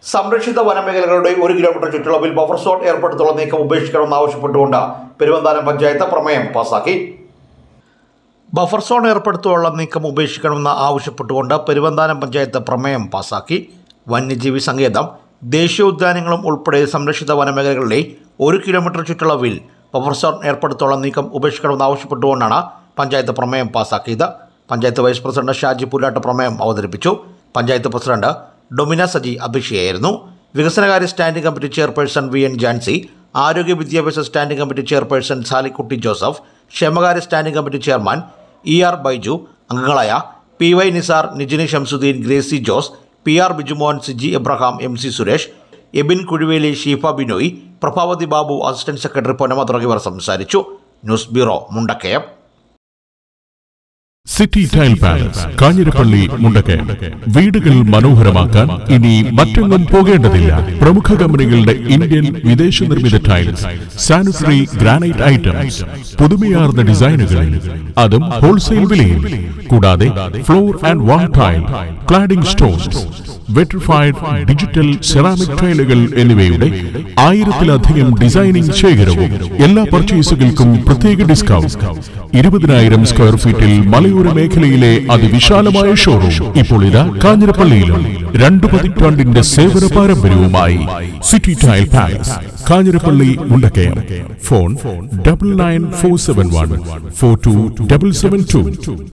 സംരക്ഷിത വനമേഖലകളുടെ ഒരു കിലോമീറ്റർ ചുറ്റളവിൽ ബഫർ സോൺ ഏർപ്പെടുത്തുള്ള നീക്കം ഉപേക്ഷിക്കണമെന്ന് ആവശ്യപ്പെട്ടുകൊണ്ട് പെരുവന്താനം പഞ്ചായത്ത് പ്രമേയം പാസാക്കി ബഫർ സോൺ ഏർപ്പെടുത്തുള്ള നീക്കം ഉപേക്ഷിക്കണമെന്ന് ആവശ്യപ്പെട്ടുകൊണ്ട് പെരുവന്താനം പഞ്ചായത്ത് പ്രമേയം പാസാക്കി വന്യജീവി സങ്കേതം ദേശീയോദ്യാനങ്ങളും ഉൾപ്പെടെ സംരക്ഷിത വനമേഖലകളിലെ ഒരു കിലോമീറ്റർ ചുറ്റളവിൽ ബഫർ സോൺ ഏർപ്പെടുത്തുള്ള നീക്കം ഉപേക്ഷിക്കണമെന്ന് ആവശ്യപ്പെട്ടുകൊണ്ടാണ് പഞ്ചായത്ത് പ്രമേയം പാസാക്കിയത് പഞ്ചായത്ത് വൈസ് പ്രസിഡന്റ് ഷാജി പുല്ലാട്ട് പ്രമേയം അവതരിപ്പിച്ചു പഞ്ചായത്ത് പ്രസിഡന്റ് ഡൊമിന സജി അധ്യക്ഷയായിരുന്നു വികസനകാര്യ standing committee chairperson V N Jancy ആരോഗ്യ വിദ്യാഭ്യാസ standing committee chairperson Salikutty Joseph ക്ഷേമകാര്യ standing committee chairman E R Baiju അംഗങ്ങളായ P Y Nisar Nijini Shamsuddin Gracy Jose P R Bijumohan Siji Abraham M C Suresh Abin Kuzhuveli Sheefa Binoy Prabhavathi Babu assistant secretary Ponnama തുടങ്ങിയവർ സംസാരിച്ചു news bureau Mundakkayam city tile palace Kanjirappally Mundakkayam വീടുകൾ മനോഹരമാക്കാൻ ഇനി മറ്റെങ്ങും പോകേണ്ടതില്ല പ്രമുഖ കമ്പനികളുടെ ഇന്ത്യൻ വിദേശ നിർമ്മിത ടൈൽസ് സാനിറ്ററി ഗ്രാനൈറ്റ് ഐറ്റംസ് പുതുമയാർന്ന ഡിസൈനുകളിൽ അതും ഹോൾസെയിൽ വിലയിൽ കൂടാതെ floor and wall tile cladding stones vitrified digital ceramic ടൈലുകൾ എന്നിവയുടെ ആയിരത്തിലധികം ഡിസൈനിംഗ് ശേഖരവും എല്ലാ പർച്ചേസുകൾക്കും പ്രത്യേക ഡിസ്കൗണ്ട് ഇരുപതിനായിരം സ്ക്വയർ ഫീറ്റിൽ മലയോര മേഖലയിലെ അതിവിശാലമായ ഷോറൂം ഇപ്പോൾ ഇതാ കാഞ്ഞിരപ്പള്ളിയിലും രണ്ടു പതിറ്റാണ്ടിന്റെ സേവന പാരമ്പര്യവുമായി city tile palace Kanjirappally Mundakayam phone double nine four seven one four two double seven to